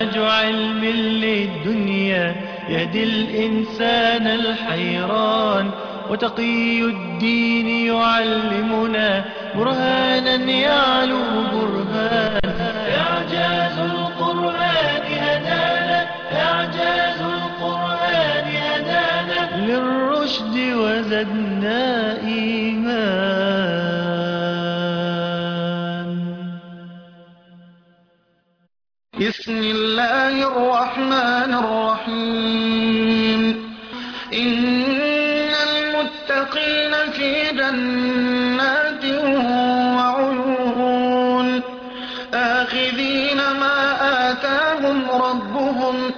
منهج علم للدنيا يهدي الإنسان الحيران وتقي الدين يعلمنا برهانا يعلو برهان إعجاز القرآن هدانا إعجاز القرآن هدانا للرشد وزدنا إيمان بسم الله الرحمن الرحيم إن المتقين في جنات وعيون آخذين ما آتاهم ربهم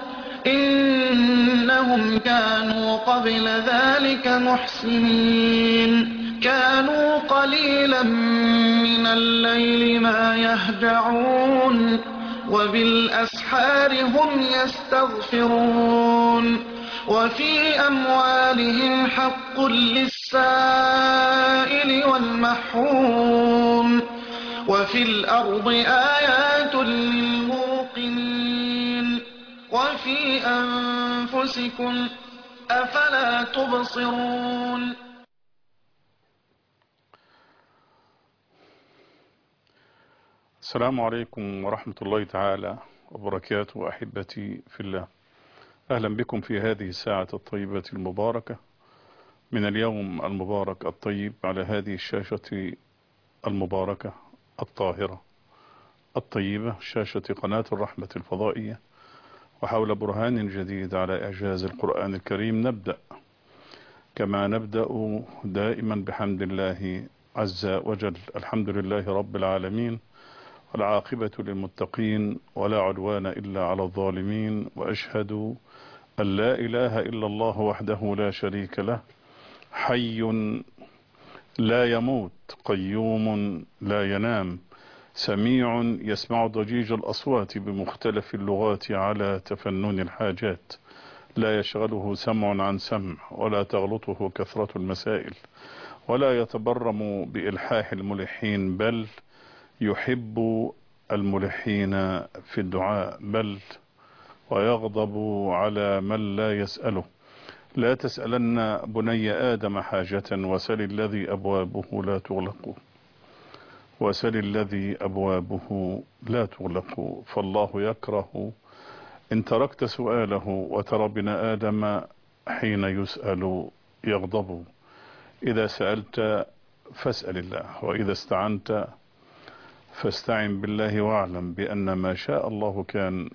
إنهم كانوا قبل ذلك محسنين كانوا قليلا من الليل ما يهجعون وبالأسحار هم يستغفرون وفي أموالهم حق للسائل والمحروم وفي الأرض آيات للموقنين وفي أنفسكم أفلا تبصرون السلام عليكم ورحمة الله تعالى وبركاته أحبتي في الله أهلا بكم في هذه الساعة الطيبة المباركة من اليوم المبارك الطيب على هذه الشاشة المباركة الطاهرة الطيبة شاشة قناة الرحمة الفضائية وحول برهان جديد على إعجاز القرآن الكريم نبدأ كما نبدأ دائما بحمد الله عز وجل الحمد لله رب العالمين والعاقبة للمتقين ولا عدوان إلا على الظالمين وأشهد أن لا إله إلا الله وحده لا شريك له حي لا يموت قيوم لا ينام سميع يسمع ضجيج الأصوات بمختلف اللغات على تفنن الحاجات لا يشغله سمع عن سمع ولا تغلطه كثرة المسائل ولا يتبرم بإلحاح الملحين بل يحب الملحين في الدعاء بل ويغضب على من لا يسأله لا تسألن بني آدم حاجة وسل الذي أبوابه لا تغلق وسل الذي أبوابه لا تغلق فالله يكره إن تركت سؤاله وترى ابن آدم حين يسأل يغضب إذا سألت فاسأل الله وإذا استعنت فاستعن بالله واعلم بأن ما شاء الله كان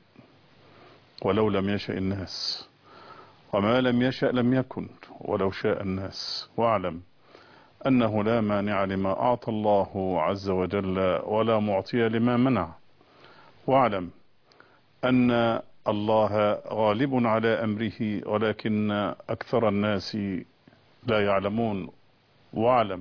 ولو لم يشأ الناس وما لم يشأ لم يكن ولو شاء الناس واعلم أنه لا مانع لما أعطى الله عز وجل ولا معطي لما منع واعلم أن الله غالب على أمره ولكن أكثر الناس لا يعلمون واعلم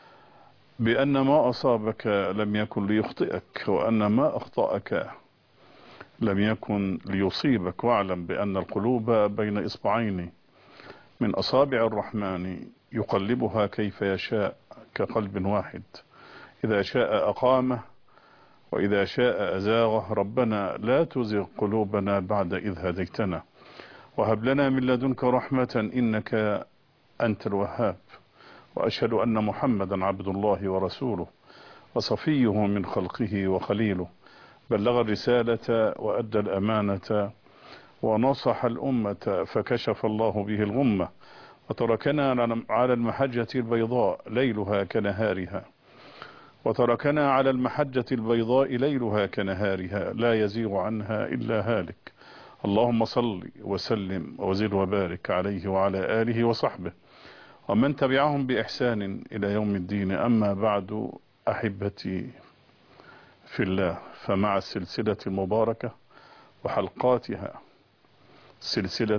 بأن ما أصابك لم يكن ليخطئك وأن ما أخطأك لم يكن ليصيبك واعلم بأن القلوب بين إصبعين من أصابع الرحمن يقلبها كيف يشاء كقلب واحد إذا شاء أقامه وإذا شاء أزاغه ربنا لا تزغ قلوبنا بعد إذ هديتنا وهب لنا من لدنك رحمة إنك أنت الوهاب وأشهد أن محمدا عبد الله ورسوله وصفيه من خلقه وخليله بلغ الرسالة وأدى الأمانة ونصح الأمة فكشف الله به الغمة وتركنا على المحجة البيضاء ليلها كنهارها وتركنا على المحجة البيضاء ليلها كنهارها لا يزيغ عنها إلا هالك اللهم صل وسلم وزد وبارك عليه وعلى آله وصحبه ومن تبعهم بإحسان إلى يوم الدين أما بعد أحبتي في الله فمع السلسلة المباركة وحلقاتها سلسلة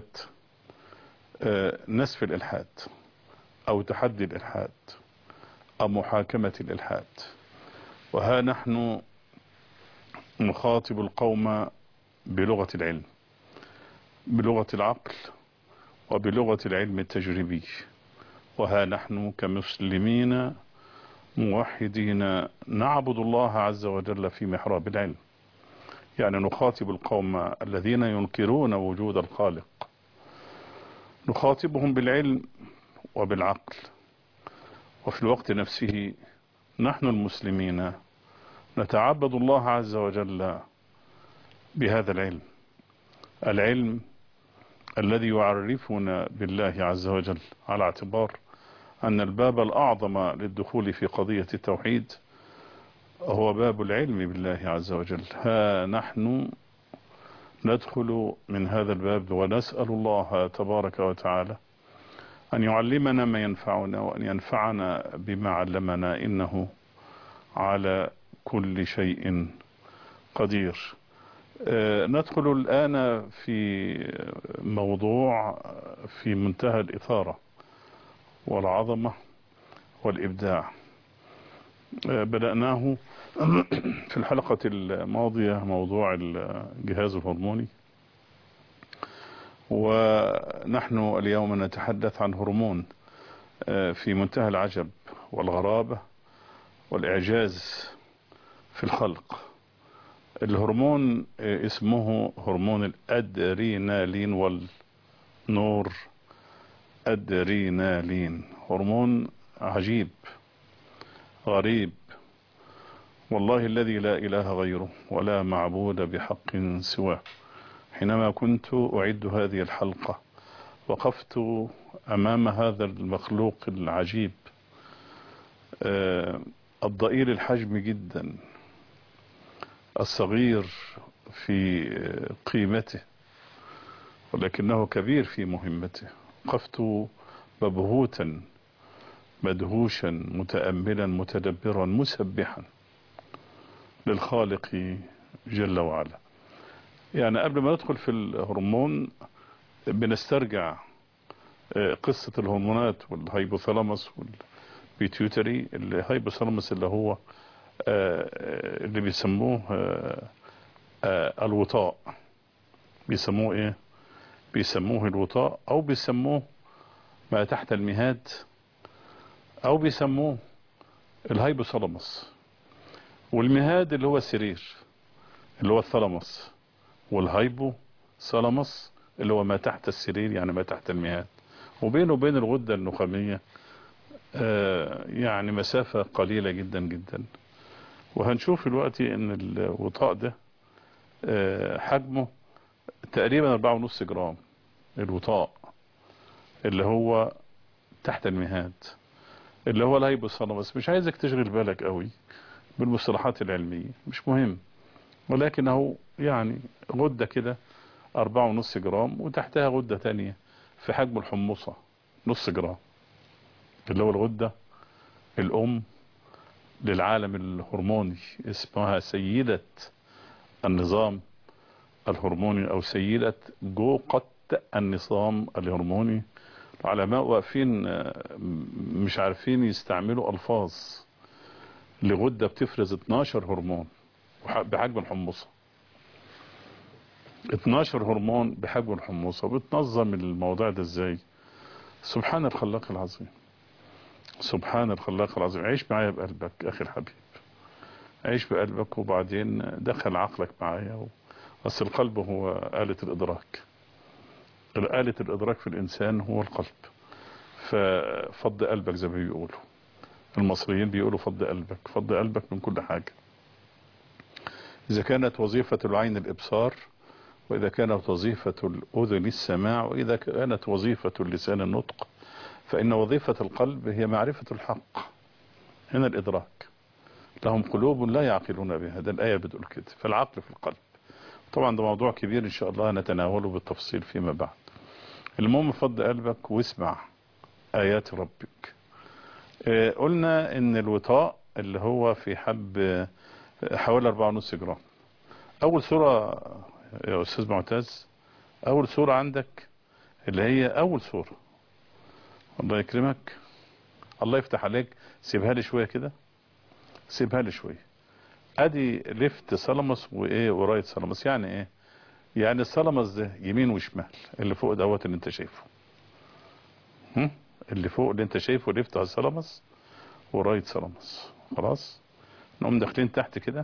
نسف الإلحاد أو تحدي الإلحاد أو محاكمة الإلحاد وها نحن نخاطب القوم بلغة العلم بلغة العقل وبلغة العلم التجريبي وها نحن كمسلمين موحدين نعبد الله عز وجل في محراب العلم يعني نخاطب القوم الذين ينكرون وجود الخالق نخاطبهم بالعلم وبالعقل وفي الوقت نفسه نحن المسلمين نتعبد الله عز وجل بهذا العلم العلم الذي يعرفنا بالله عز وجل على اعتبار أن الباب الأعظم للدخول في قضية التوحيد هو باب العلم بالله عز وجل ها نحن ندخل من هذا الباب ونسأل الله تبارك وتعالى أن يعلمنا ما ينفعنا وأن ينفعنا بما علمنا إنه على كل شيء قدير ندخل الآن في موضوع في منتهى الإثارة والعظمة والإبداع بدأناه في الحلقة الماضية موضوع الجهاز الهرموني ونحن اليوم نتحدث عن هرمون في منتهى العجب والغرابة والإعجاز في الخلق الهرمون اسمه هرمون الأدرينالين والنور أدرينالين هرمون عجيب غريب والله الذي لا إله غيره ولا معبود بحق سواه حينما كنت أعد هذه الحلقة وقفت أمام هذا المخلوق العجيب الضئيل الحجم جدا الصغير في قيمته ولكنه كبير في مهمته وقفت مبهوتا مدهوشا متأملا متدبرا مسبحا للخالق جل وعلا يعني قبل ما ندخل في الهرمون بنسترجع قصة الهرمونات والهيبوثالاموس والبيتيوتري الهيبوثالاموس اللي هو اللي بيسموه الوطاء بيسموه ايه بيسموه الوطاء او بيسموه ما تحت المهاد او بيسموه الهيبوثالاموس والمهاد اللي هو السرير اللي هو الثالاموس والهايبو ثالاموس اللي هو ما تحت السرير يعني ما تحت المهاد وبينه وبين الغدة النخامية آه يعني مسافة قليلة جدا جدا وهنشوف دلوقتي ان الوطاء ده آه حجمه تقريبا 4.5 جرام الوطاء اللي هو تحت المهاد اللي هو الهيبوثالاموس مش عايزك تشغل بالك قوي بالمصطلحات العلمية مش مهم ولكنه يعني غدة كده أربعة ونص جرام وتحتها غدة تانية في حجم الحمصة نص جرام اللي هو الغدة الأم للعالم الهرموني اسمها سيدة النظام الهرموني أو سيدة جوقة النظام الهرموني العلماء واقفين مش عارفين يستعملوا ألفاظ لغدة بتفرز 12 هرمون بحجم الحمصة 12 هرمون بحجم الحمصة بتنظم الموضوع ده ازاي سبحان الخلاق العظيم سبحان الخلاق العظيم عيش معايا بقلبك اخي الحبيب عيش بقلبك وبعدين دخل عقلك معايا اصل القلب هو آلة الادراك آلة الادراك في الانسان هو القلب ففض قلبك زي ما بيقولوا المصريين بيقولوا فض قلبك فض قلبك من كل حاجة إذا كانت وظيفة العين الإبصار وإذا كانت وظيفة الأذن السماع وإذا كانت وظيفة اللسان النطق فإن وظيفة القلب هي معرفة الحق هنا الإدراك لهم قلوب لا يعقلون بها ده الآية بتقول كده فالعقل في القلب طبعا ده موضوع كبير إن شاء الله نتناوله بالتفصيل فيما بعد المهم فض قلبك واسمع آيات ربك قلنا ان الوطاء اللي هو في حب حوالي 4.5 جرام اول صورة يا استاذ معتز اول صورة عندك اللي هي اول صورة الله يكرمك الله يفتح عليك سيبها لي شوية كده سيبها لي شوية ادي ليفت سلمس وايه ورايت سلمس يعني ايه يعني السلمس ده يمين وشمال اللي فوق دوت اللي انت شايفه هم؟ اللي فوق اللي انت شايفه ليفت سلمس ورايت سلمس خلاص نقوم داخلين تحت كده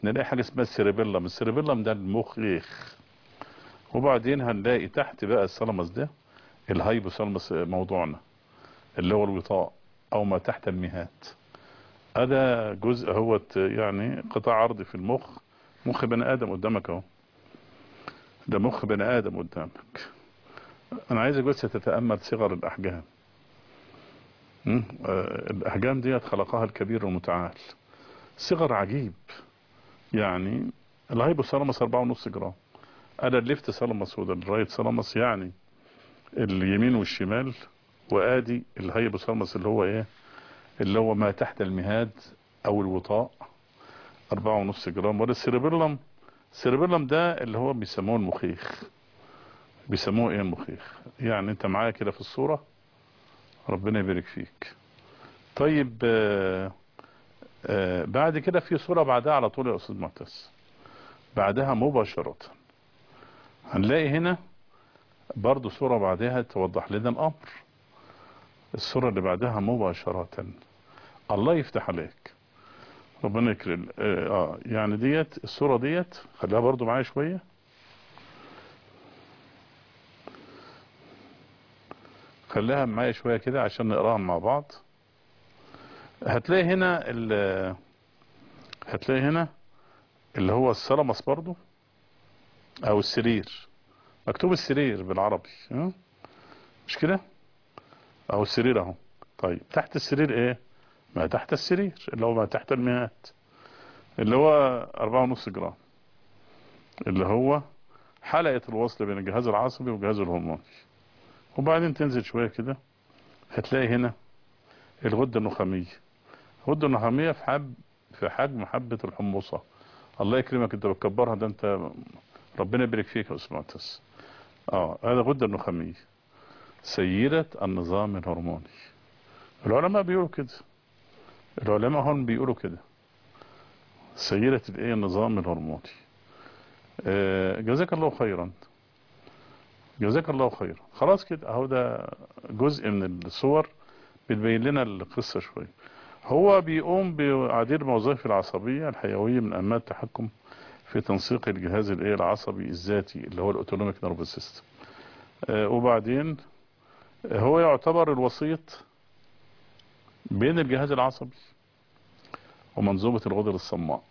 نلاقي حاجة اسمها السيربيلم السيربيلم ده المخيخ وبعدين هنلاقي تحت بقى الثالاموس ده الهايبوثالاموس موضوعنا اللي هو الوطاء او ما تحت المهات هذا جزء هو يعني قطاع عرضي في المخ مخ بني ادم قدامك اهو ده مخ بني ادم قدامك انا عايزك بس تتامل صغر الاحجام م? آه، الاحجام ديت خلقها الكبير المتعال صغر عجيب يعني الهايبوثالاموس 4.5 جرام انا الليفت ثالاموس وده الرايت ثالاموس يعني اليمين والشمال وادي الهايبوثالاموس اللي هو ايه اللي هو ما تحت المهاد او الوطاء أربعة ونص جرام ولا السيربيلم السيربيلم ده اللي هو بيسموه المخيخ بيسموه ايه المخيخ يعني انت معايا كده في الصورة ربنا يبارك فيك طيب آه آه بعد كده في صورة بعدها على طول يا أستاذ معتز بعدها مباشرة هنلاقي هنا برضو صورة بعدها توضح لنا الأمر الصورة اللي بعدها مباشرة الله يفتح عليك ربنا يكرم اه يعني ديت الصورة ديت خليها برضو معايا شوية خليها معايا شوية كده عشان نقراها مع بعض هتلاقي هنا ال هتلاقي هنا اللي هو السلمس برضو او السرير مكتوب السرير بالعربي ها؟ مش كده اهو السرير اهو طيب تحت السرير ايه ما تحت السرير اللي هو ما تحت المئات اللي هو أربعة ونص جرام اللي هو حلقة الوصل بين الجهاز العصبي والجهاز الهرموني وبعدين تنزل شوية كده هتلاقي هنا الغدة النخامية الغدة النخامية في حب في حجم حبة الحمصة الله يكرمك انت بتكبرها ده انت ربنا يبارك فيك يا استاذ معتز اه هذا الغدة النخامية سيدة النظام الهرموني العلماء بيقولوا كده العلماء هون بيقولوا كده سيدة الايه النظام الهرموني آه جزاك الله خيرا جزاك الله خيرا خلاص كده اهو ده جزء من الصور بتبين لنا القصة شوية هو بيقوم بعديد الوظائف العصبية الحيوية من أهمها التحكم في تنسيق الجهاز الايه العصبي الذاتي اللي هو الاوتونوميك نيرفس سيستم وبعدين هو يعتبر الوسيط بين الجهاز العصبي ومنظومة الغدد الصماء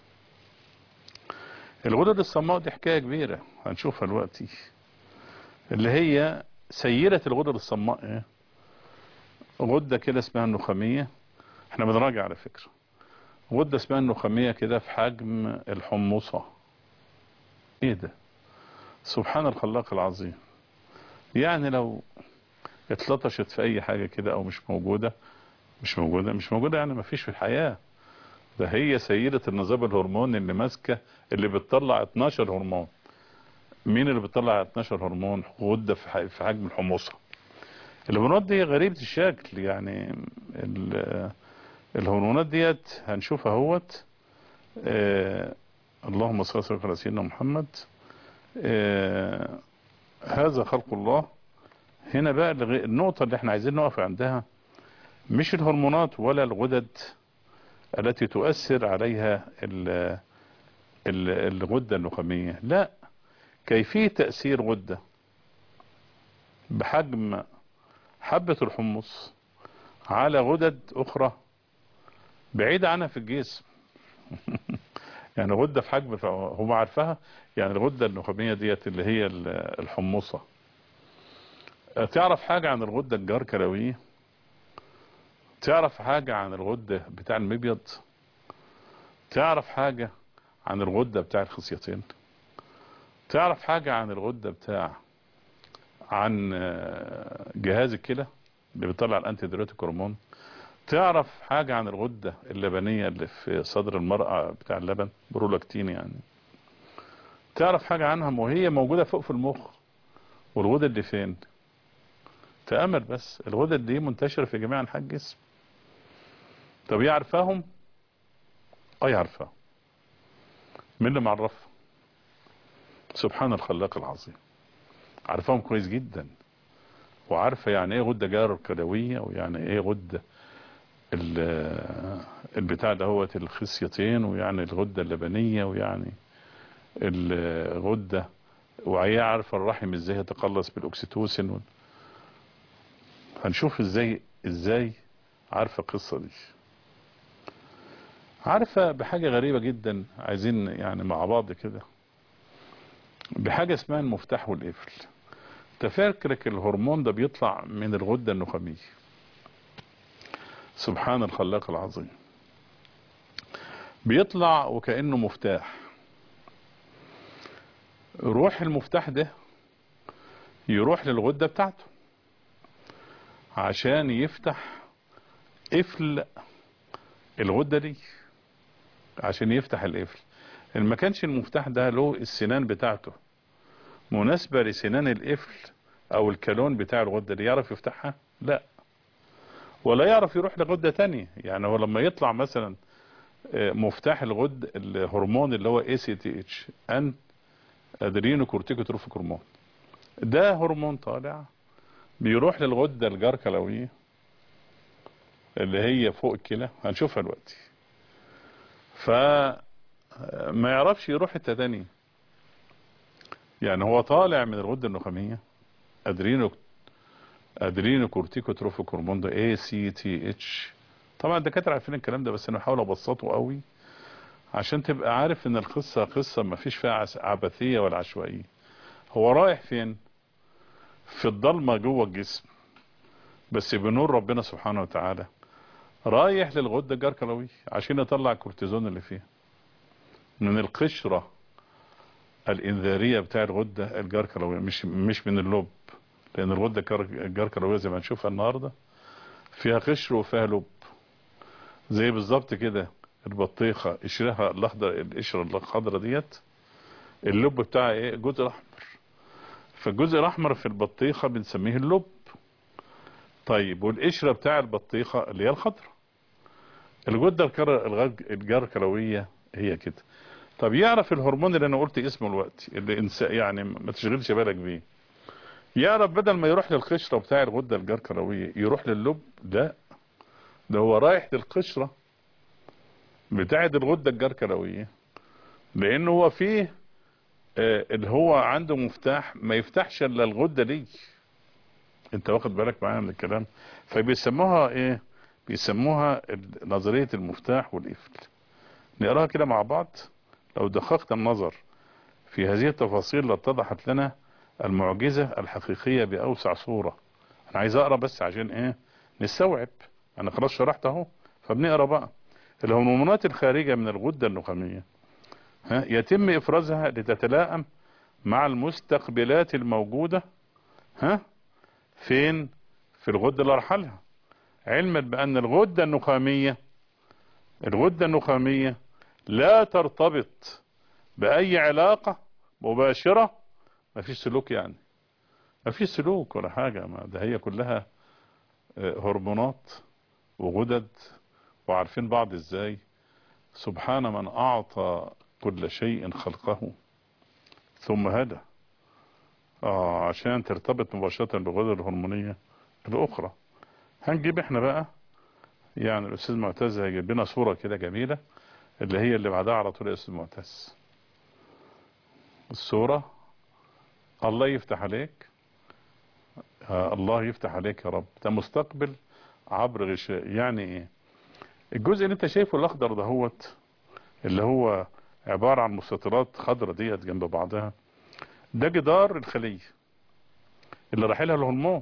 الغدد الصماء دي حكاية كبيرة هنشوفها دلوقتي اللي هي سيرة الغدد الصماء ايه غدة كده اسمها النخامية احنا بنراجع على فكرة غدة اسمها النخامية كده في حجم الحمصة ايه ده سبحان الخلاق العظيم يعني لو اتلطشت في اي حاجة كده او مش موجودة مش موجودة مش موجودة يعني ما فيش في الحياة ده هي سيدة النظام الهرموني اللي ماسكة اللي بتطلع 12 هرمون مين اللي بتطلع 12 هرمون غدة في حجم الحمصة الهرمونات دي غريبة الشكل يعني الهرمونات ديت هنشوفها اهوت آه اللهم صل وسلم على سيدنا محمد آه هذا خلق الله هنا بقى النقطة اللي احنا عايزين نقف عندها مش الهرمونات ولا الغدد التي تؤثر عليها ال ال الغدة النخامية لا كيفية تأثير غدة بحجم حبة الحمص على غدد أخرى بعيدة عنها في الجسم يعني غدة في حجم هم عارفها يعني الغدة النخامية ديت اللي هي الحمصة تعرف حاجة عن الغدة الجركلوية تعرف حاجة عن الغدة بتاع المبيض تعرف حاجة عن الغدة بتاع الخصيتين تعرف حاجة عن الغدة بتاع عن جهاز الكلى اللي بيطلع الانتي ديوريتيك هرمون تعرف حاجة عن الغدة اللبنية اللي في صدر المرأة بتاع اللبن برولاكتين يعني تعرف حاجة عنها وهي موجودة فوق في المخ والغدة دي فين تأمل بس الغدد دي منتشرة في جميع انحاء الجسم طب يعرفهم اه يعرفها مين اللي معرفها سبحان الخلاق العظيم عارفاهم كويس جدا وعارفة يعني ايه غدة جار كلوية ويعني ايه غدة ال- البتاع ده هو الخصيتين ويعني الغدة اللبنية ويعني الغدة وهي عارفة الرحم ازاي يتقلص بالاكسيتوسين وال- هنشوف ازاي ازاي عارفة القصة دي عارفة بحاجة غريبة جدا عايزين يعني مع بعض كده بحاجة اسمها المفتاح والقفل تفكرك الهرمون ده بيطلع من الغدة النخامية سبحان الخلاق العظيم بيطلع وكأنه مفتاح روح المفتاح ده يروح للغدة بتاعته عشان يفتح قفل الغدة دي عشان يفتح القفل ان ما كانش المفتاح ده له السنان بتاعته مناسبة لسنان القفل او الكالون بتاع الغدة دي يعرف يفتحها لا ولا يعرف يروح لغدة تانية يعني هو لما يطلع مثلا آه، مفتاح الغد الهرمون اللي هو اي سي تي اتش ان ادرينو كورتيكوتروفيك هرمون ده هرمون طالع بيروح للغدة الجركلوية اللي هي فوق الكلى هنشوفها دلوقتي فما يعرفش يروح حته تانية يعني هو طالع من الغدة النخامية ادرينو ادرينو كورتيكوتروفيك هرمون ده اي سي تي اتش طبعا الدكاتره عارفين الكلام ده بس انا بحاول ابسطه قوي عشان تبقى عارف ان القصه قصه ما فيش فيها عس- عبثيه ولا عشوائيه هو رايح فين في الضلمه جوه الجسم بس بنور ربنا سبحانه وتعالى رايح للغده الجركلويه عشان يطلع الكورتيزون اللي فيها من القشره الانذاريه بتاع الغده الجركلويه مش مش من اللب لان الغده الجر- الجركلويه زي ما هنشوفها النهارده فيها قشر وفيها لب زي بالظبط كده البطيخه قشرها الاخضر القشره الخضراء ديت اللب بتاعها ايه الجزء الاحمر فالجزء الاحمر في البطيخه بنسميه اللب طيب والقشره بتاع البطيخه اللي هي الخضراء الغده الكر- الغج- الجركلويه هي كده طب يعرف الهرمون اللي انا قلت اسمه الوقت اللي انسى يعني ما تشغلش بالك بيه يعرف بدل ما يروح للقشره بتاع الغده الجركلويه يروح لللب لا ده هو رايح للقشره بتاعه الغده الجركلويه لان هو فيه آه، اللي هو عنده مفتاح ما يفتحش الا الغده دي انت واخد بالك معايا من الكلام فبيسموها ايه بيسموها ال- نظريه المفتاح والقفل نقراها كده مع بعض لو دققت النظر في هذه التفاصيل لاتضحت لنا المعجزة الحقيقية بأوسع صورة أنا عايز أقرأ بس عشان إيه نستوعب أنا خلاص شرحت أهو فبنقرأ بقى الهرمونات الخارجة من الغدة النخامية ها يتم إفرازها لتتلائم مع المستقبلات الموجودة ها فين في الغدة اللي أرحلها علما بأن الغدة النخامية الغدة النخامية لا ترتبط بأي علاقة مباشرة ما فيش سلوك يعني ما فيش سلوك ولا حاجة ما ده هي كلها آه، هرمونات وغدد وعارفين بعض ازاي سبحان من أعطى كل شيء خلقه ثم هدى آه عشان ترتبط مباشرة بالغدد الهرمونية الأخرى هنجيب احنا بقى يعني الأستاذ معتز هيجيب لنا صورة كده جميلة اللي هي اللي بعدها على طول يا أستاذ معتز الصورة الله يفتح عليك آه الله يفتح عليك يا رب ده مستقبل عبر غشاء يعني ايه الجزء اللي انت شايفه الاخضر دهوت اللي هو عبارة عن مستطيلات خضرة ديت جنب بعضها ده جدار الخلية اللي رايح لها الهرمون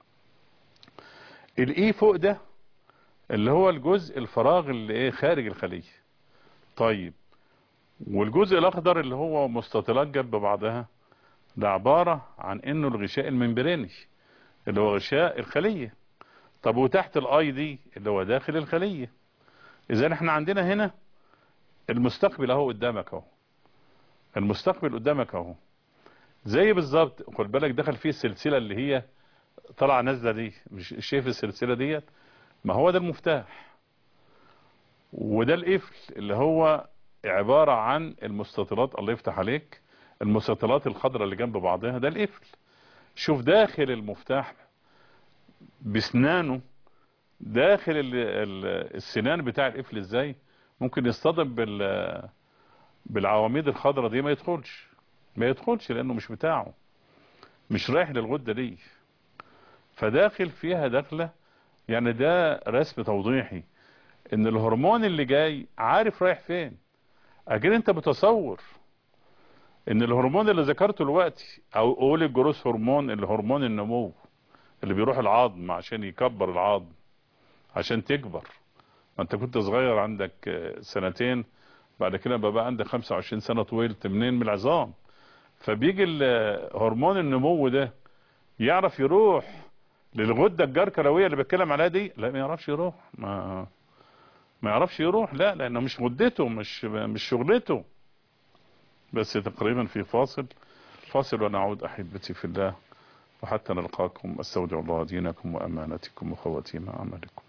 الاي فوق ده اللي هو الجزء الفراغ اللي ايه خارج الخلية طيب والجزء الاخضر اللي هو مستطيلات جنب بعضها ده عبارة عن انه الغشاء الممبراني اللي هو غشاء الخلية طب وتحت الاي دي اللي هو داخل الخلية اذا احنا عندنا هنا المستقبل اهو قدامك اهو المستقبل قدامك اهو زي بالظبط خد بالك دخل فيه السلسلة اللي هي طالعه نازله دي مش شايف السلسلة ديت ما هو ده المفتاح وده القفل اللي هو عبارة عن المستطيلات الله يفتح عليك المستطيلات الخضراء اللي جنب بعضها ده القفل شوف داخل المفتاح بسنانه داخل ال- ال- السنان بتاع القفل ازاي ممكن يصطدم بال بالعواميد الخضراء دي ما يدخلش ما يدخلش لانه مش بتاعه مش رايح للغدة دي فداخل فيها داخلة يعني ده رسم توضيحي ان الهرمون اللي جاي عارف رايح فين اكيد انت متصور ان الهرمون اللي ذكرته دلوقتي او قول الجروس هرمون اللي هرمون النمو اللي بيروح العظم عشان يكبر العظم عشان تكبر ما انت كنت صغير عندك آه، سنتين بعد كده بقى عندك 25 سنة طويلت منين من العظام فبيجي ال- هرمون النمو ده يعرف يروح للغدة الجركروية اللي بتكلم عليها دي لا ما يعرفش يروح ما ما يعرفش يروح لا لانه مش مدته مش مش شغلته بس تقريبا في فاصل فاصل ونعود احبتي في الله وحتى نلقاكم استودع الله دينكم وامانتكم وخواتيم اعمالكم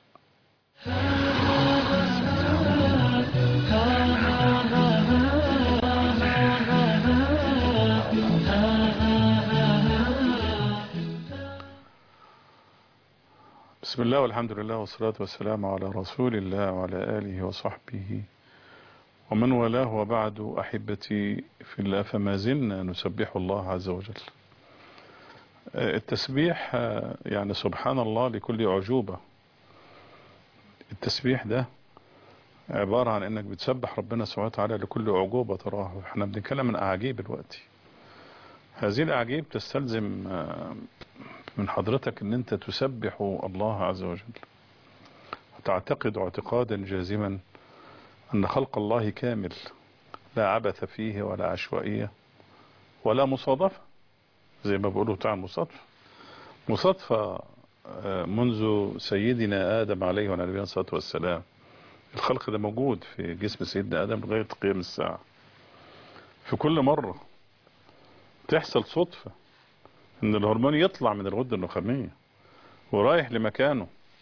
بسم الله والحمد لله والصلاة والسلام على رسول الله وعلى آله وصحبه ومن والاه وبعد أحبتي في الله فما زلنا نسبح الله عز وجل آه، التسبيح آه، يعني سبحان الله لكل عجوبة التسبيح ده عبارة عن انك بتسبح ربنا سبحانه وتعالى لكل عجوبة تراه احنا بنتكلم عن اعاجيب دلوقتي هذه الاعاجيب تستلزم آه، من حضرتك ان انت تسبح الله عز وجل وتعتقد اعتقادا جازما ان خلق الله كامل لا عبث فيه ولا عشوائية ولا مصادفة زي ما بيقولوا بتاع المصادفة مصادفة آه، منذ سيدنا آدم عليه وعلى نبينا الصلاة والسلام الخلق ده موجود في جسم سيدنا آدم لغاية قيام الساعة في كل مرة تحصل صدفة ان الهرمون يطلع من الغدة النخامية ورايح لمكانه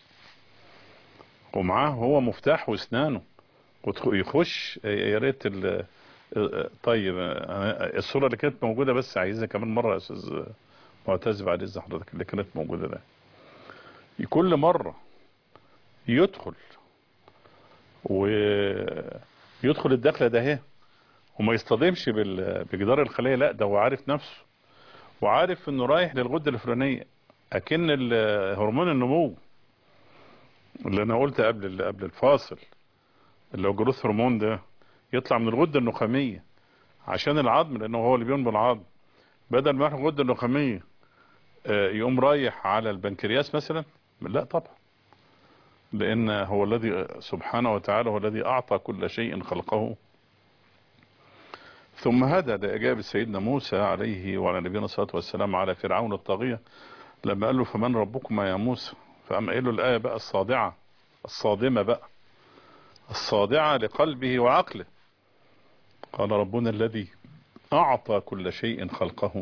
ومعاه هو مفتاح واسنانه ويخش يا ريت ال- طيب أنا- الصورة اللي كانت موجودة بس عايزها كمان مرة يا استاذ معتز بعد اذن حضرتك اللي كانت موجودة ده كل مرة يدخل ويدخل الدخلة ده اهي وما يصطدمش بال- بجدار الخلية لا ده هو عارف نفسه وعارف انه رايح للغدة الفلانية اكن ال- هرمون النمو اللي انا قلت قبل قبل الفاصل اللي هو جروث هرمون ده يطلع من الغدة النخامية عشان العظم لانه هو اللي بينبض العظم بدل ما يروح الغدة النخامية آه، يقوم رايح على البنكرياس مثلا لا طبعا لان هو الذي سبحانه وتعالى هو الذي اعطى كل شيء خلقه ثم هذا لإجابة سيدنا موسى عليه وعلى نبينا الصلاة والسلام على فرعون الطاغية لما قال له فمن ربكما يا موسى فأما قال له الآية بقى الصادعة الصادمة بقى الصادعة لقلبه وعقله قال ربنا الذي أعطى كل شيء خلقه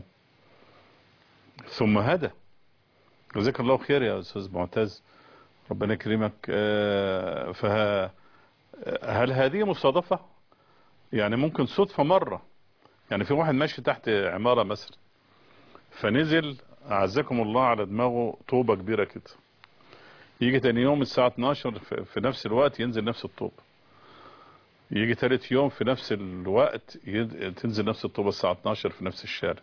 ثم هدى جزاك الله خير يا أستاذ معتز ربنا يكرمك آه، فه هل هذه مصادفة يعني ممكن صدفة مرة يعني في واحد ماشي تحت عمارة مثلا فنزل أعزكم الله على دماغه طوبة كبيرة كده يجي تاني يوم الساعة 12 في في نفس الوقت ينزل نفس الطوبة يجي تالت يوم في نفس الوقت يد- تنزل نفس الطوبة الساعة 12 في نفس الشارع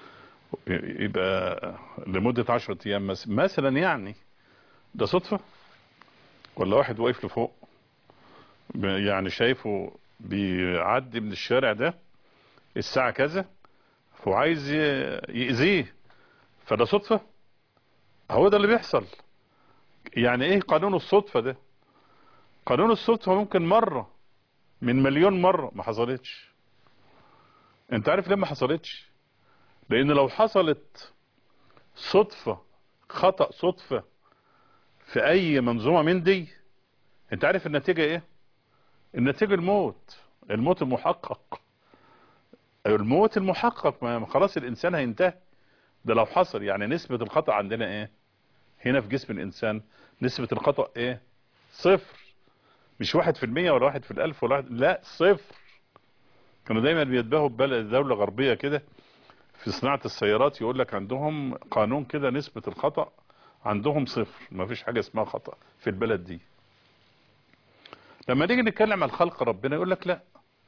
يبقى لمدة 10 أيام مثلا مثلا يعني ده صدفة ولا واحد واقف لفوق ب- يعني شايفه بيعدي من الشارع ده الساعة كذا وعايز ي- يأذيه فده صدفة هو ده اللي بيحصل يعني ايه قانون الصدفة ده قانون الصدفة ممكن مرة من مليون مرة ما حصلتش انت عارف ليه ما حصلتش لان لو حصلت صدفة خطأ صدفة في اي منظومة من دي انت عارف النتيجة ايه النتيجة الموت الموت المحقق الموت المحقق ما خلاص الانسان هينتهي ده لو حصل يعني نسبة الخطأ عندنا ايه هنا في جسم الانسان نسبة الخطأ ايه صفر مش واحد في المية ولا واحد في الالف ولا واحد لا صفر كانوا دايما بيتباهوا ببلد دولة غربية كده في صناعة السيارات يقول لك عندهم قانون كده نسبة الخطأ عندهم صفر ما فيش حاجة اسمها خطأ في البلد دي لما نيجي نتكلم عن خلق ربنا يقول لك لا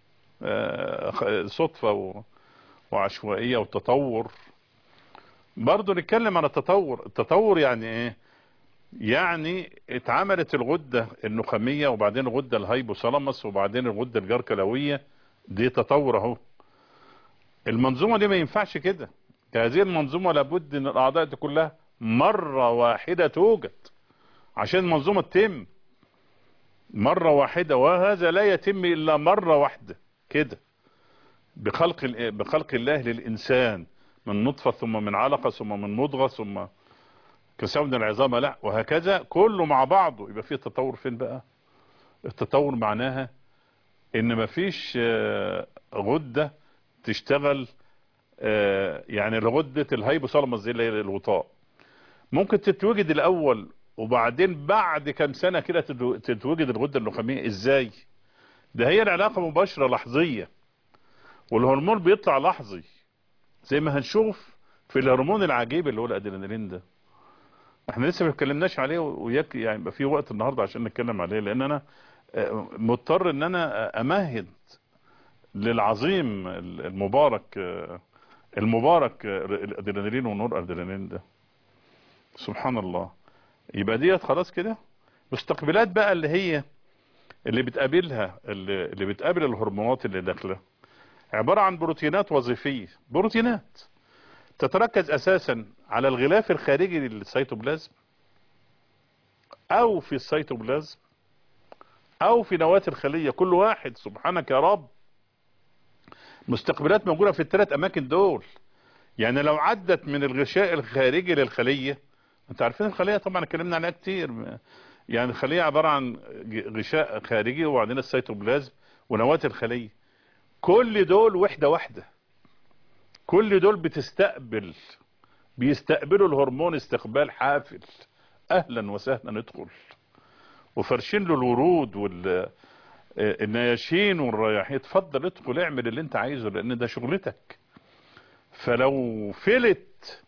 آه، صدفة و- وعشوائية وتطور برضه نتكلم عن التطور التطور يعني ايه يعني اتعملت الغدة النخامية وبعدين الغدة الهايبوثالاموس وبعدين الغدة الجركلوية دي تطور اهو المنظومة دي ما ينفعش كده هذه المنظومة لابد ان الاعضاء دي كلها مرة واحدة توجد عشان المنظومة تتم مرة واحدة وهذا لا يتم الا مرة واحدة كده بخلق ال- بخلق الله للانسان من نطفة ثم من علقة ثم من مضغة ثم كسونا العظام لا وهكذا كله مع بعضه يبقى فيه تطور فين بقى التطور معناها ان مفيش آه، غدة تشتغل آه، يعني الغدة الهيبوثالاموس دي اللي هي الغطاء ممكن تتوجد الاول وبعدين بعد كام سنة كده تتو- تتوجد الغدة النخامية ازاي ده هي العلاقة مباشرة لحظية والهرمون بيطلع لحظي زي ما هنشوف في الهرمون العجيب اللي هو الادرينالين ده احنا لسه ما اتكلمناش عليه وياك يعني يبقى في وقت النهارده عشان نتكلم عليه لان انا آه، مضطر ان انا امهد للعظيم المبارك آه، المبارك آه، الادرينالين ونور الادرينالين ده سبحان الله يبقى ديت خلاص كده مستقبلات بقى اللي هي اللي بتقابلها اللي, اللي بتقابل الهرمونات اللي داخله عبارة عن بروتينات وظيفية بروتينات تتركز اساسا على الغلاف الخارجي للسيتوبلازم او في السيتوبلازم او في نواة الخلية كل واحد سبحانك يا رب مستقبلات موجودة في الثلاث اماكن دول يعني لو عدت من الغشاء الخارجي للخلية انت عارفين الخلية طبعا اتكلمنا عليها كتير يعني الخلية عبارة عن غشاء خارجي وبعدين السيتوبلازم ونواة الخلية كل دول وحدة واحدة كل دول بتستقبل بيستقبلوا الهرمون استقبال حافل اهلا وسهلا ندخل وفرشين له الورود وال النياشين والرياحين اتفضل ادخل اعمل اللي انت عايزه لان ده شغلتك فلو فلت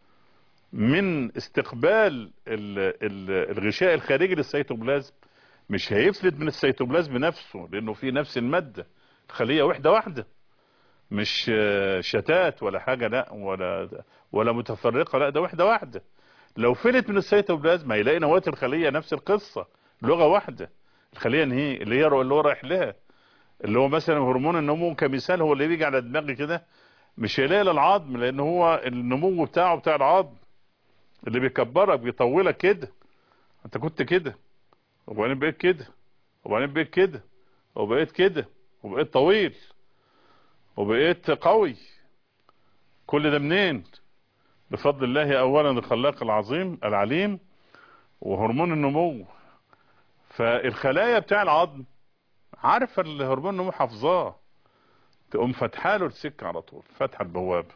من استقبال ال ال الغشاء الخارجي للسيتوبلازم مش هيفلت من السيتوبلازم نفسه لانه فيه نفس المادة الخلية وحدة واحدة مش شتات ولا حاجة لا ولا ولا متفرقة لا ده وحدة واحدة لو فلت من السيتوبلازم هيلاقي نواة الخلية نفس القصة لغة واحدة الخلية نهي اللي هي اللي هو رايح لها اللي هو مثلا هرمون النمو كمثال هو اللي بيجي على دماغي كده مش هيلاقي للعظم لان هو النمو بتاعه بتاع العظم اللي بيكبرك بيطولك كده انت كنت كده وبعدين بقيت كده وبعدين بقيت كده وبقيت كده وبقيت طويل وبقيت قوي كل ده منين بفضل الله اولا الخلاق العظيم العليم وهرمون النمو فالخلايا بتاع العظم عارفه الهرمون النمو حافظاه تقوم فاتحه له السكه على طول فاتحه البوابه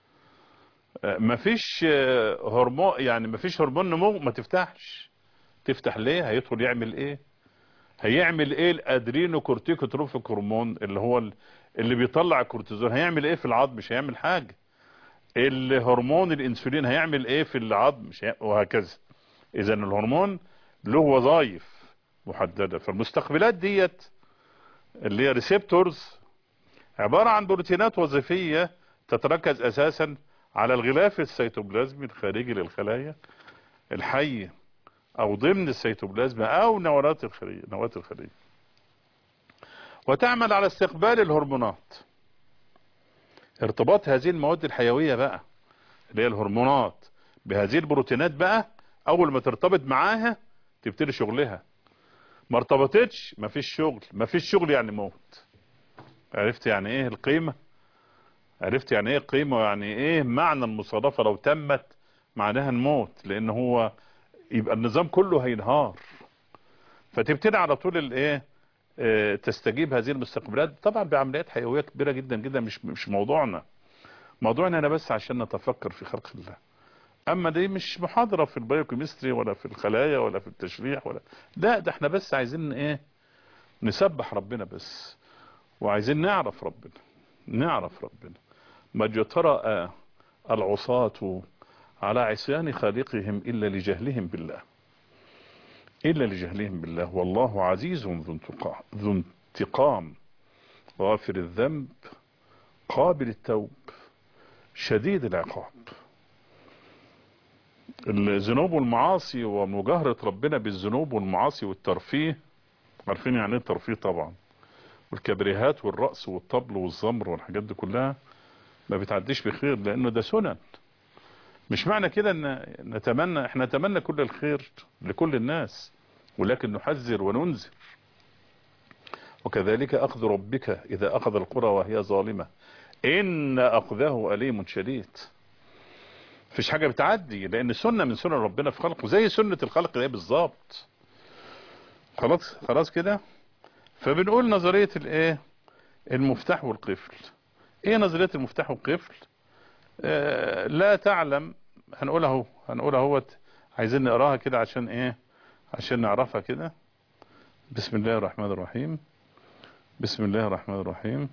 مفيش هرمون يعني مفيش هرمون نمو ما تفتحش تفتح ليه هيدخل يعمل ايه هيعمل ايه الادرينو كورتيكوتروفيك هرمون اللي هو اللي بيطلع الكورتيزون هيعمل ايه في العظم مش هيعمل حاجه الهرمون الانسولين هيعمل ايه في العظم مش هيعمل وهكذا اذا الهرمون له وظائف محدده فالمستقبلات ديت اللي هي ريسبتورز عباره عن بروتينات وظيفيه تتركز اساسا على الغلاف السيتوبلازمي الخارجي للخلايا الحيه او ضمن السيتوبلازم او نواه الخليه نواه الخليه وتعمل على استقبال الهرمونات ارتباط هذه المواد الحيويه بقى اللي هي الهرمونات بهذه البروتينات بقى اول ما ترتبط معاها تبتدي شغلها ما ارتبطتش مفيش شغل مفيش شغل يعني موت عرفت يعني ايه القيمه عرفت يعني ايه قيمه يعني ايه معنى المصادفه لو تمت معناها الموت لان هو يبقى النظام كله هينهار فتبتدي على طول الايه اه تستجيب هذه المستقبلات طبعا بعمليات حيويه كبيره جدا جدا مش مش موضوعنا موضوعنا انا بس عشان نتفكر في خلق الله اما دي مش محاضره في البايوكيمستري ولا في الخلايا ولا في التشريح ولا لا ده احنا بس عايزين ايه نسبح ربنا بس وعايزين نعرف ربنا نعرف ربنا ما ترى العصاة على عصيان خالقهم إلا لجهلهم بالله إلا لجهلهم بالله والله عزيز ذو انتقام, ذو انتقام غافر الذنب قابل التوب شديد العقاب الذنوب والمعاصي ومجاهرة ربنا بالذنوب والمعاصي والترفيه عارفين يعني ايه الترفيه طبعا والكبريهات والرأس والطبل والزمر والحاجات دي كلها ما بتعديش بخير لانه ده سنن مش معنى كده ان نتمنى احنا نتمنى كل الخير لكل الناس ولكن نحذر وننذر وكذلك اخذ ربك اذا اخذ القرى وهي ظالمة ان اخذه اليم شديد مفيش حاجة بتعدي لان سنة من سنن ربنا في خلقه زي سنة الخلق ده بالظبط خلاص خلاص كده فبنقول نظرية الايه المفتاح والقفل ايه نظرية المفتاح والقفل آه لا تعلم هنقولها اهو هنقولها اهوت عايزين نقراها كده عشان ايه عشان نعرفها كده بسم الله الرحمن الرحيم بسم الله الرحمن الرحيم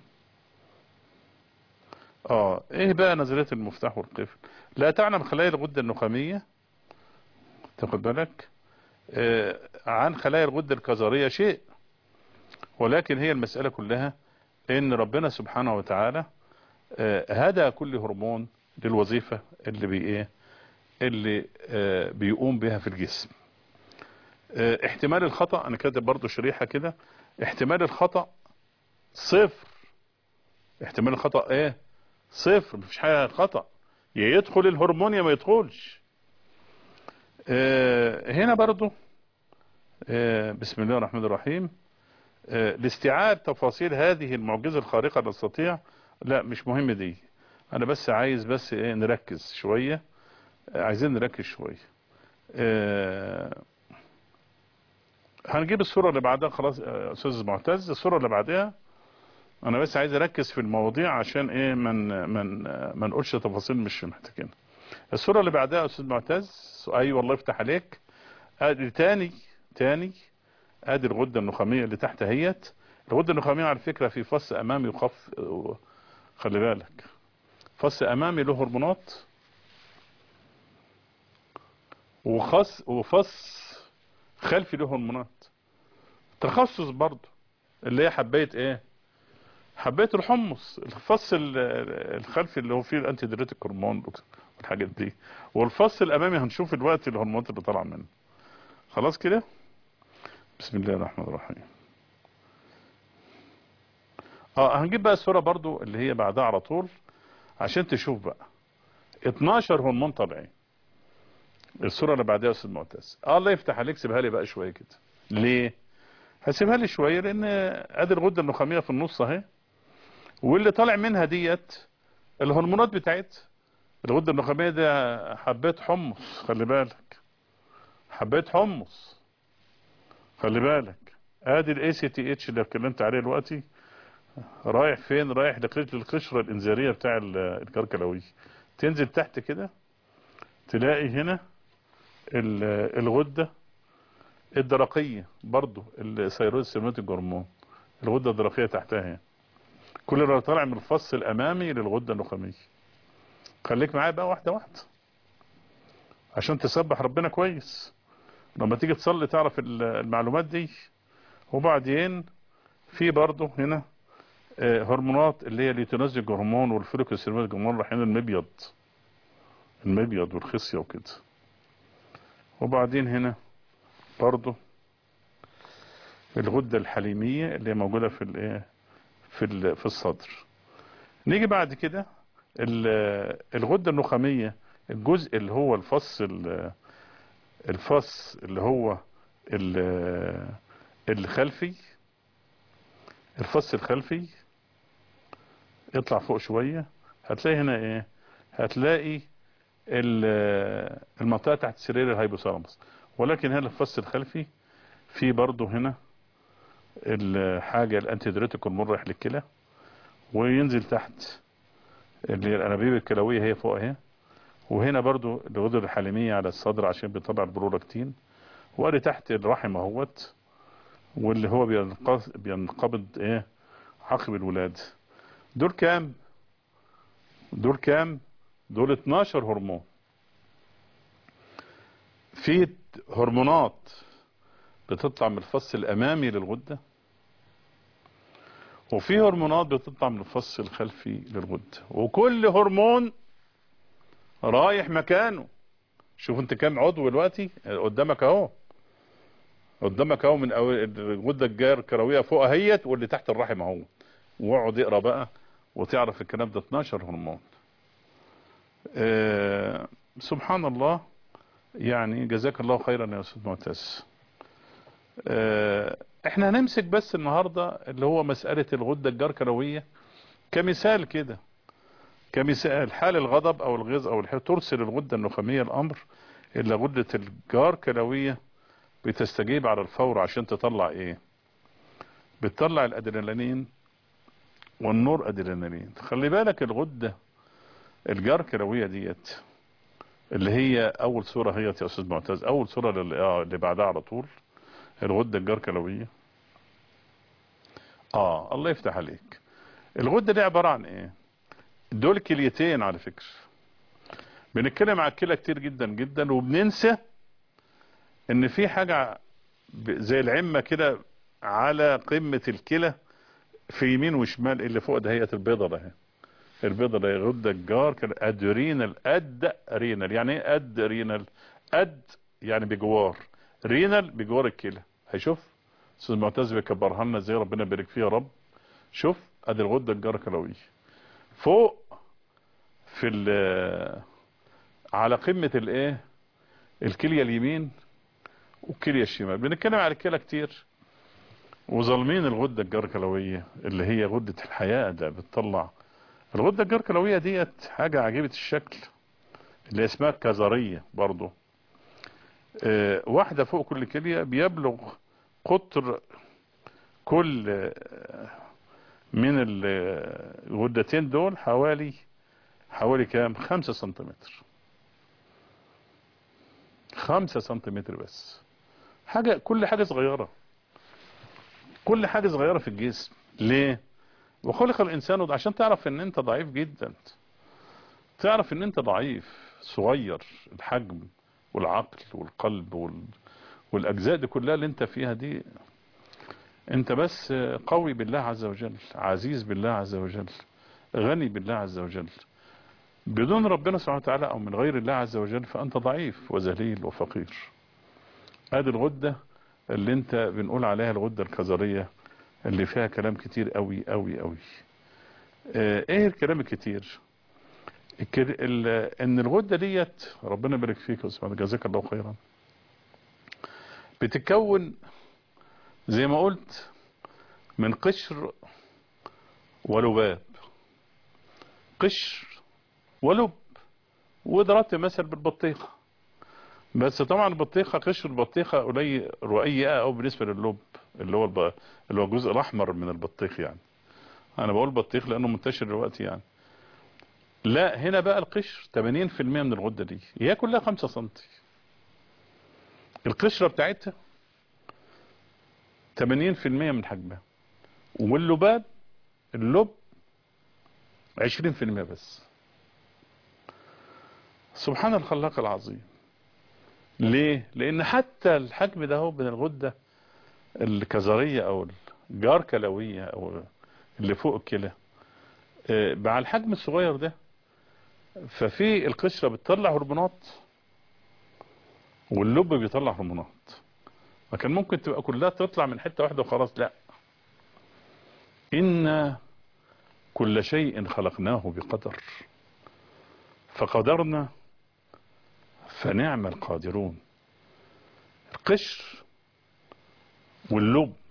اه ايه بقى نظرية المفتاح والقفل لا تعلم خلايا الغدة النخامية تاخد بالك آه عن خلايا الغدة الكظرية شيء ولكن هي المسألة كلها ان ربنا سبحانه وتعالى آه هدى كل هرمون للوظيفة اللي بي ايه اللي آه بيقوم بها في الجسم احتمال الخطأ انا كاتب برضو شريحة كده احتمال الخطأ صفر احتمال الخطأ ايه صفر مفيش حاجة خطأ يا يدخل الهرمون يا ما يدخلش اه هنا برضو اه بسم الله الرحمن الرحيم اه لاستيعاب تفاصيل هذه المعجزة الخارقة نستطيع لا مش مهم دي انا بس عايز بس ايه نركز شوية عايزين نركز شوية هنجيب الصورة اللي بعدها خلاص استاذ معتز الصورة اللي بعدها انا بس عايز اركز في المواضيع عشان ايه من من ما نقولش تفاصيل مش محتاجينها الصورة اللي بعدها استاذ معتز اي أيوة والله يفتح عليك ادي تاني تاني ادي الغدة النخامية اللي تحت اهيت الغدة النخامية على فكرة في فص امامي وخف خلي بالك فص امامي له هرمونات وخص وفص خلفي له هرمونات تخصص برضه اللي هي حبايه ايه حبايه الحمص الفص الخلفي اللي هو فيه الانتي ديريتيك هرمون والحاجات دي والفص الامامي هنشوف الوقت الهرمونات اللي طالعه منه خلاص كده بسم الله الرحمن الرحيم اه هنجيب بقى الصوره برضو اللي هي بعدها على طول عشان تشوف بقى 12 هرمون طبيعي الصورة اللي بعدها يا استاذ معتز آه الله يفتح عليك سيبها لي بقى شوية كده ليه هسيبها لي شوية لان ادي الغدة النخامية في النص اهي واللي طالع منها ديت الهرمونات بتاعت الغدة النخامية ده حبات حمص خلي بالك حبات حمص خلي بالك ادي الاي سي تي اتش اللي اتكلمت عليه دلوقتي رايح فين رايح للقشرة الانذارية بتاع الكركلوي تنزل تحت كده تلاقي هنا الغدة الدرقية برضو السيروز سيرماتيك هرمون الغدة الدرقية تحتها كل اللي طالع من الفص الامامي للغدة النخامية خليك معايا بقى واحدة واحدة عشان تسبح ربنا كويس لما تيجي تصلي تعرف المعلومات دي وبعدين في برضو هنا هرمونات اللي هي اليوتينوزيك هرمون والفوليكوسيرماتيك هرمون رايحين المبيض المبيض والخصية وكده وبعدين هنا برضو الغدة الحليمية اللي موجودة في الايه في في الصدر نيجي بعد كده الغدة النخامية الجزء اللي هو الفص الفص اللي هو الخلفي الفص الخلفي اطلع فوق شوية هتلاقي هنا ايه هتلاقي المنطقة تحت سرير الهايبوثالاموس ولكن هنا الفص الخلفي في برضه هنا الحاجة الانتيدريتيك المرح للكلى وينزل تحت اللي هي الانابيب الكلوية هي فوق اهي وهنا برضو الغدة الحليمية على الصدر عشان بيطلع البرولاكتين وادي تحت الرحم اهوت واللي هو بينقبض ايه عقب الولادة دول كام دول كام دول 12 هرمون في هرمونات بتطلع من الفص الامامي للغدة وفي هرمونات بتطلع من الفص الخلفي للغدة وكل هرمون رايح مكانه شوف انت كام عضو دلوقتي قدامك اهو قدامك اهو من الغدة الجار كروية فوق اهيت واللي تحت الرحم اهو واقعد اقرا بقى وتعرف الكلام ده 12 هرمون آه سبحان الله يعني جزاك الله خيرا يا استاذ معتز آه احنا هنمسك بس النهاردة اللي هو مسألة الغدة الجركروية كمثال كده كمثال حال الغضب او الغيظ او الحيل ترسل الغدة النخامية الامر الا غدة الجركروية بتستجيب على الفور عشان تطلع ايه بتطلع الادرينالين والنور ادرينالين خلي بالك الغدة الجركروية ديت اللي هي اول صورة هي يا استاذ معتز اول صورة اللي بعدها على طول الغدة الجركلوية اه الله يفتح عليك الغدة دي عبارة عن ايه دول كليتين على فكرة بنتكلم على الكلى كتير جدا جدا وبننسى ان في حاجة زي العمة كده على قمة الكلى في يمين وشمال اللي فوق ده هي البيضة ده البيضة ده غدة الجار كده ادرينال اد رينال يعني ايه اد رينال اد يعني بجوار رينال بجوار الكلى هيشوف استاذ معتز بيكبرها لنا ازاي ربنا يبارك فيه يا رب شوف ادي الغده الجركلويه فوق في على قمه الايه الكليه اليمين والكليه الشمال بنتكلم على الكلى كتير وظالمين الغده الجركلويه اللي هي غده الحياه ده بتطلع الغده الجركلويه ديت حاجه عجيبه الشكل اللي اسمها كظريه برضه اه واحدة فوق كل كلية بيبلغ قطر كل من الغدتين دول حوالي حوالي كام خمسة سنتيمتر خمسة سنتيمتر بس حاجة كل حاجة صغيرة كل حاجة صغيرة في الجسم ليه وخلق الانسان عشان تعرف ان انت ضعيف جدا تعرف ان انت ضعيف صغير الحجم والعقل والقلب وال... والاجزاء دي كلها اللي انت فيها دي انت بس قوي بالله عز وجل عزيز بالله عز وجل غني بالله عز وجل بدون ربنا سبحانه وتعالى او من غير الله عز وجل فانت ضعيف وذليل وفقير هذه الغدة اللي انت بنقول عليها الغدة الكظرية اللي فيها كلام كتير قوي قوي قوي اه ايه الكلام الكتير ان الغدة ديت ربنا يبارك فيك وسبحانه جزاك الله خيرا بتتكون زي ما قلت من قشر ولباب قشر ولب وضربت مثل بالبطيخة بس طبعا البطيخة قشر البطيخة قليل رقيقة او بالنسبة لللب اللي هو الب... اللي هو الجزء الاحمر من البطيخ يعني انا بقول بطيخ لانه منتشر دلوقتي يعني لا هنا بقى القشر 80% من الغدة دي هي كلها 5 سنتي القشرة بتاعتها 80% من حجمها واللباب اللب 20% بس سبحان الخلاق العظيم ليه لان حتى الحجم ده هو من الغدة الكظرية او الجار كلوية او اللي فوق الكلى مع الحجم الصغير ده ففي القشرة بتطلع هرمونات واللب بيطلع هرمونات ما كان ممكن تبقى كلها تطلع من حتة واحدة وخلاص لا إن كل شيء خلقناه بقدر فقدرنا فنعم القادرون القشر واللب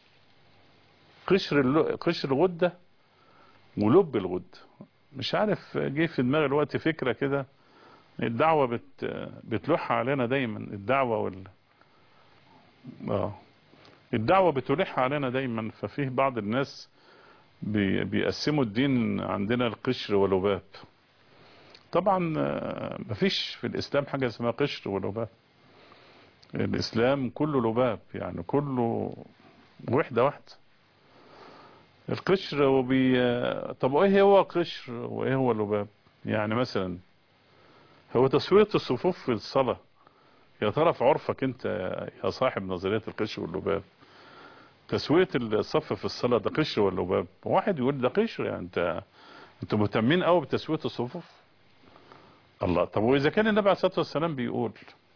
قشر اللب قشر الغدة ولب الغدة مش عارف جه في دماغي الوقت فكرة كده الدعوة بت بتلح علينا دايما الدعوة وال اه الدعوة بتلح علينا دايما ففيه بعض الناس بي... بيقسموا الدين عندنا القشر واللباب طبعا مفيش في الاسلام حاجة اسمها قشر ولباب الاسلام كله لباب يعني كله وحدة واحدة القشر وبي طب ايه هو القشر وايه هو اللباب يعني مثلا هو تسوية الصفوف في الصلاة يا ترى في عرفك انت يا صاحب نظرية القشر واللباب تسوية الصف في الصلاة ده قشر ولا لباب واحد يقول ده قشر يعني انت انتوا مهتمين قوي بتسوية الصفوف الله طب واذا كان النبي عليه الصلاة والسلام بيقول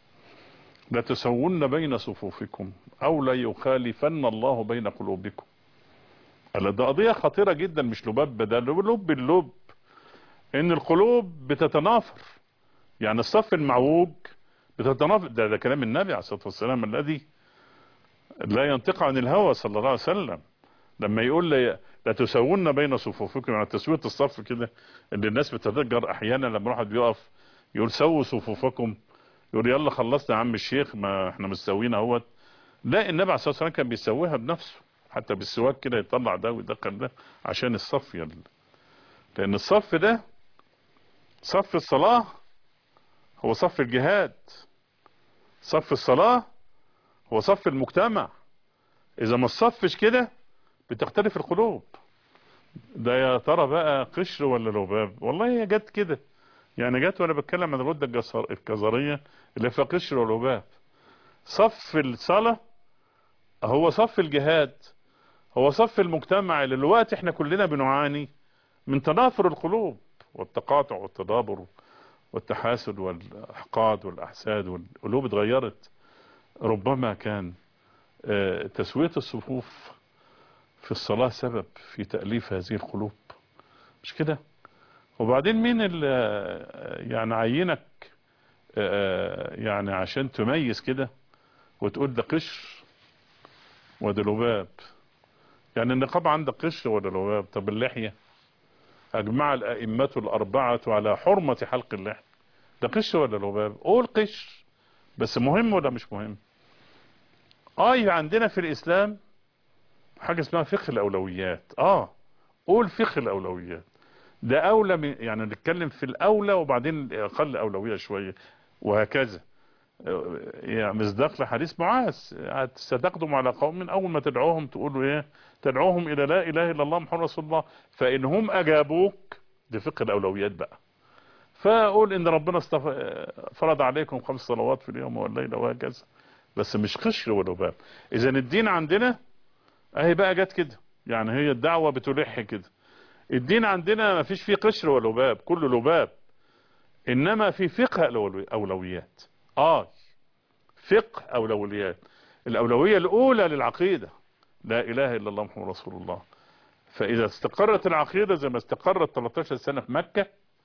لا تسون بين صفوفكم او لا يخالفن الله بين قلوبكم قال ده قضية خطيرة جدا مش لباب ده لب اللب ان القلوب بتتنافر يعني الصف المعوج بتتنافر ده, ده كلام النبي عليه الصلاة والسلام الذي لا ينطق عن الهوى صلى الله عليه وسلم لما يقول لي لا تسون بين صفوفكم يعني تسوية الصف كده اللي الناس بتتذكر احيانا لما واحد بيقف يقول سووا صفوفكم يقول يلا خلصنا يا عم الشيخ ما احنا مستويين اهوت لا النبي عليه الصلاه والسلام كان بيسويها بنفسه حتى بالسواك كده يطلع ده ويدخل ده عشان الصف يل لان الصف ده صف الصلاه هو صف الجهاد صف الصلاه هو صف المجتمع اذا ما الصفش كده بتختلف القلوب ده يا ترى بقى قشر ولا لباب والله هي جت كده يعني جت وانا بتكلم عن الغده الجزر- الكظريه اللي فيها قشر ولباب صف الصلاه هو صف الجهاد هو صف المجتمع اللي الوقت احنا كلنا بنعاني من تنافر القلوب والتقاطع والتدابر والتحاسد والاحقاد والاحساد والقلوب اتغيرت ربما كان آه، تسويه الصفوف في الصلاه سبب في تاليف هذه القلوب مش كده وبعدين مين اللي يعني عينك آه، يعني عشان تميز كده وتقول ده قشر وده لباب يعني النقاب عندك قشر ولا لباب طب اللحية أجمع الأئمة الأربعة على حرمة حلق اللحية ده قشر ولا لباب قول قشر بس مهم ولا مش مهم اه يبقى عندنا في الإسلام حاجة اسمها فقه الأولويات اه قول فقه الأولويات ده أولى من يعني نتكلم في الأولى وبعدين أقل أولوية شوية وهكذا يعني مصداق لحديث معاذ ستقدم على قوم أول ما تدعوهم تقولوا إيه تدعوهم إلى لا إله إلا الله محمد رسول الله فإن هم أجابوك دي فقه الأولويات بقى فأقول إن ربنا استف... فرض عليكم خمس صلوات في اليوم والليلة وهكذا بس مش قشر ولباب إذا الدين عندنا أهي بقى جت كده يعني هي الدعوة بتلح كده الدين عندنا ما فيش فيه قشر ولباب كله لباب انما في فقه الأولوي- اولويات اه فقه اولويات الاولوية الاولى للعقيدة لا اله الا الله محمد رسول الله فاذا استقرت العقيدة زي ما استقرت 13 سنة في مكة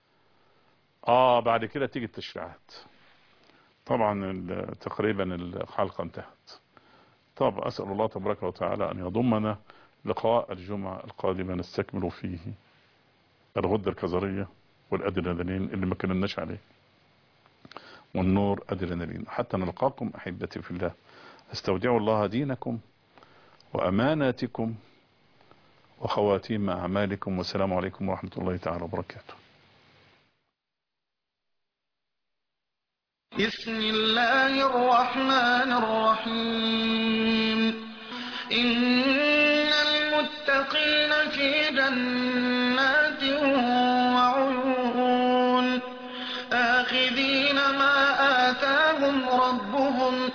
اه بعد كده تيجي التشريعات طبعا ال- تقريبا الحلقة انتهت طب اسأل الله تبارك وتعالى ان يضمنا لقاء الجمعة القادمة نستكمل فيه الغدة الكظرية والأدرينالين اللي ما كناش عليه والنور أدرينالين حتى نلقاكم أحبتي في الله استودع الله دينكم وأماناتكم وخواتيم أعمالكم والسلام عليكم ورحمة الله تعالى وبركاته بسم الله الرحمن الرحيم إن المتقين في جنات وعيون آخذين ما آتاهم ربهم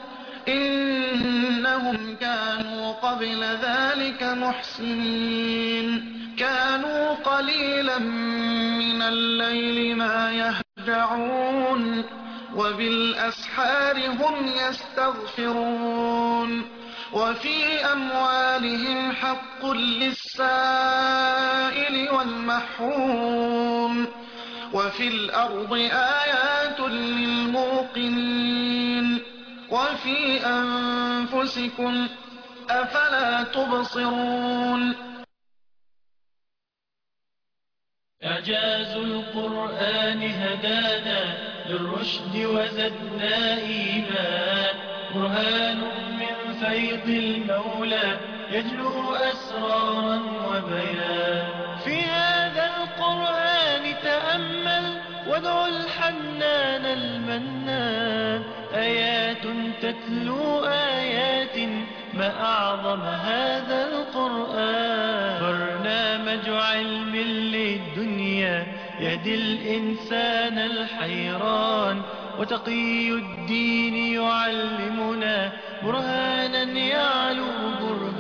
إنهم كانوا قبل ذلك محسنين كانوا قليلا من الليل ما يهجعون وبالأسحار هم يستغفرون وفي أموالهم حق للسائل والمحروم وفي الأرض آيات للموقنين وفي أنفسكم أفلا تبصرون إعجاز القرآن هدانا للرشد وزدنا إيمان برهان من فيض المولى يجلو أسرارا وبيان في هذا القرآن تأمل وادع الحنان المنان آيات تتلو آيات ما أعظم هذا القرآن برنامج علم للدنيا يهدي الإنسان الحيران وتقي الدين يعلمنا برهانا يعلو برهانا